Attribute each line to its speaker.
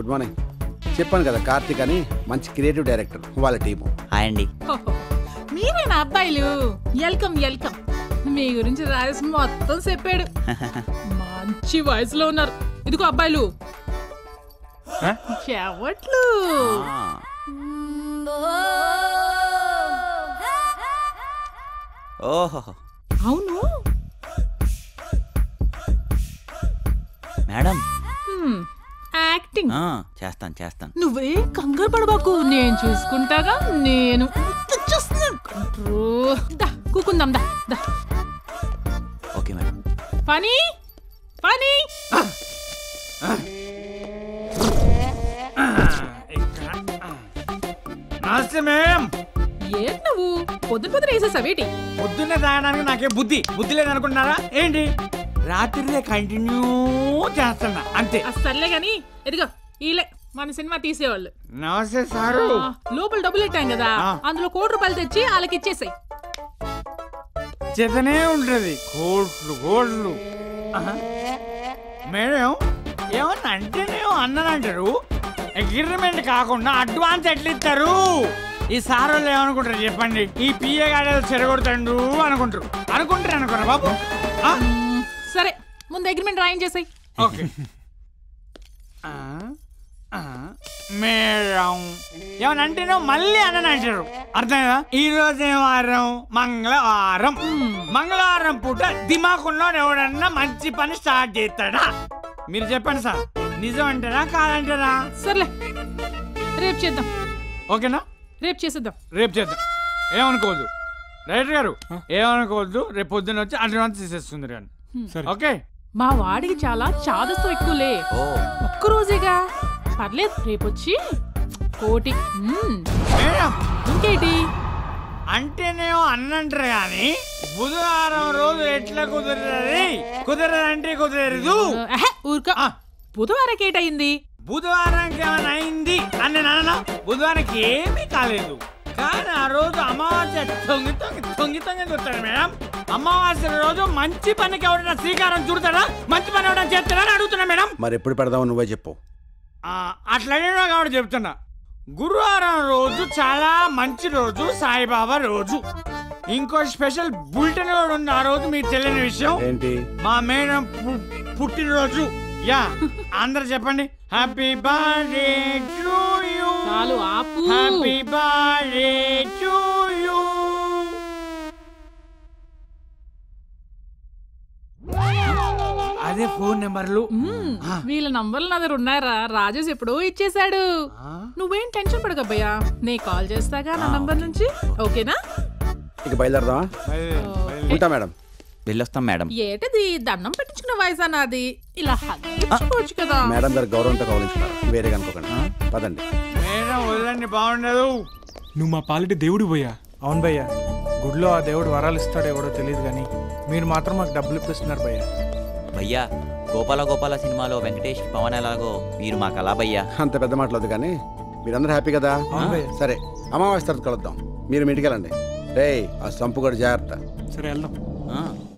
Speaker 1: Good morning చెప్పాను కదా కార్తీక్ అని మంచి క్రియేటివ్ డైరెక్టర్ వాళ్ళ టీము
Speaker 2: హాయ్ అండి
Speaker 3: ఓహో, మీరేనా అబ్బాయిలు వెల్కమ్ వెల్కమ్ మీ గురించి రాజేష్ మొత్తం చెప్పాడు మంచి వయసులో ఉన్నారు ఇదిగో అబ్బాయిలు చెవట్లు
Speaker 2: ఓహో
Speaker 3: అవును
Speaker 2: మేడం
Speaker 3: హ్మ్, యాక్టింగ్
Speaker 2: ఆ, చేస్తాను చేస్తాను
Speaker 3: నువ్వే కంగారు పడబాకు నేను చూసుకుంటాగా నేను చూస్తున్నాను కంట్రో. దా కూకుందాం దా దా
Speaker 2: ఓకే మేడం
Speaker 3: పని పని
Speaker 4: నమస్తే మేడం
Speaker 3: ఏంటి నువ్వు పొద్దున పొద్దున వేసేసావేటి
Speaker 4: పొద్దున్నే తాగడానికి నాకే బుద్ధి బుద్ధి లేదనుకుంటున్నారా ఏంటి రాత్రిలే కంటిన్యూ చేస్తున్నా అంతే
Speaker 3: ఆ సర్లే గాని ఎదిగో ఈలే మన సినిమా తీసేవాళ్ళు
Speaker 4: నమస్తే సారు
Speaker 3: ఆ, లోపల డబ్బులు పెట్టాం కదా
Speaker 4: ఆ.
Speaker 3: అందులో కోటి రూపాయలు తెచ్చి వాళ్ళకి ఇచ్చేసాయి
Speaker 4: చేతనే ఉంటది కోట్లు కోట్లు ఆహా. మేడం ఏమన్నా అంటేనేమో అన్నానంటారు అగ్రిమెంట్ కాకుండా అడ్వాన్స్ ఎట్లా ఇస్తారు ఈ సార్ వాళ్ళు ఏమనుకుంటారు చెప్పండి ఈ పిఏ గాడే చెరగొడతాడు అనుకుంటారు అనుకుంటారు అనుకోరా బాబు ఆ?
Speaker 3: మ్, సరే ముందు అగ్రిమెంట్ రాయించేసాయి
Speaker 4: ఓకే ఆ, ఆ, మేడం ఏమని అంటేనో మళ్ళీ అని అంటారు అర్థమైందా ఈ రోజు ఏం వారం మంగళవారం మంగళవారం పూట దిమాకుల్లో ఎవడన్నా మంచి పని స్టార్ట్ చేస్తాడా మీరు చెప్పండి సార్ నిజం అంటారా కాదంటారా
Speaker 3: సర్లే రేపు చేద్దాం
Speaker 4: ఓకేనా
Speaker 3: రేపు చేసేద్దాం
Speaker 4: రేపు చేద్దాం ఏమనుకోవద్దు డైరెక్టర్ గారు ఏమనుకోవద్దు రేపు పొద్దున్న వచ్చి అడ్వాన్స్ తీసేస్తుంది కానీ ఓకే
Speaker 3: మా వాడికి చాలా చాదస్తు ఎక్కువలే
Speaker 2: ఓ
Speaker 3: ఒక్క రోజేగా పర్లేదు రేపు వచ్చి కోటి మ్,
Speaker 4: మేడం
Speaker 3: ఇంకేటి
Speaker 4: అంటేనేమో అన్నంటారు కానీ బుధవారం రోజు ఎట్లా కుదరది కుదరదంటే కుదరదు
Speaker 3: అహే, ఊరుకో
Speaker 4: ఆ.
Speaker 3: బుధవారం ఏటయింది
Speaker 4: బుధవారానికి ఏమైనా అయింది అని నేను అన్నా బుధవారానికి ఏమీ కాలేదు కానీ ఆ రోజు అమావాస్య తొంగి తొంగి తొంగి తొంగి చూస్తాడు మేడం అమావాస్య రోజు మంచి పనికి ఎవరైనా శ్రీకారం చుడతాడా మంచి పని ఎవరైనా చేస్తాడా అని అడుగుతున్నా మేడం
Speaker 1: మరి ఎప్పుడు పెడదామో నువ్వే చెప్పు
Speaker 4: ఆ, అట్లనే నాకు కాబట్టి చెప్తున్నా గురువారం రోజు చాలా మంచి రోజు సాయిబాబా రోజు ఇంకో స్పెషల్ బులెటిన్ కూడా ఉంది ఆ రోజు మీకు తెలియని విషయం
Speaker 1: ఏంటి
Speaker 4: మా మేడం పు- పుట్టినరోజు యా అందరు చెప్పండి హ్యాపీ బర్త్డే టు యూ
Speaker 3: చాలు ఆపు
Speaker 4: హ్యాపీ బర్త్డే టు యూ అదే ఫోన్ నెంబర్లు
Speaker 3: మ్మ్. వీళ్ళ నంబర్లు నా దగ్గర ఉన్నాయరా రాజేష్ ఎప్పుడో ఇచ్చేశాడు నువ్వేం టెన్షన్ పడకబ్బయ్యా నే కాల్ చేస్తాగా నా నంబర్ నుంచి ఓకేనా
Speaker 1: ఇక బయలుదేరదామా ఉంటా మేడం
Speaker 2: వెళ్ళొస్తాం మేడం
Speaker 3: ఏటది దండం పెట్టించుకున్న వయసా నాది ఇలా హగ్గించుకోవచ్చు కదా
Speaker 1: మేడం గారు గౌరవంతో కౌలించున్నారు వేరే కనుకోకండి పదండి
Speaker 4: మేడం వదలండి బాగుండదు
Speaker 5: నువ్వు మా పాలిటి దేవుడు పోయా
Speaker 6: అవును భయ్య గుడిలో ఆ దేవుడు వరాలు ఇస్తాడో ఎవడో తెలియదు కానీ మీరు మాత్రం మాకు డబ్బులు ఇప్పిస్తున్నారు భయ్య
Speaker 2: భయ్యా గోపాల గోపాల సినిమాలో వెంకటేష్ పవన్ ఎలాగో మీరు మాకు అలా భయ్యా
Speaker 1: అంత పెద్ద మాటలొద్దు కానీ మీరందరూ హ్యాపీ కదా
Speaker 6: అవును భయ్య
Speaker 1: సరే అమావాస్య తర్వాత కలుద్దాం మీరు మీ ఇంటికి వెళ్ళండి రే ఆ సంపు కూడా జాగ్రత్త
Speaker 5: సరే వెళ్దాం
Speaker 2: ఆ,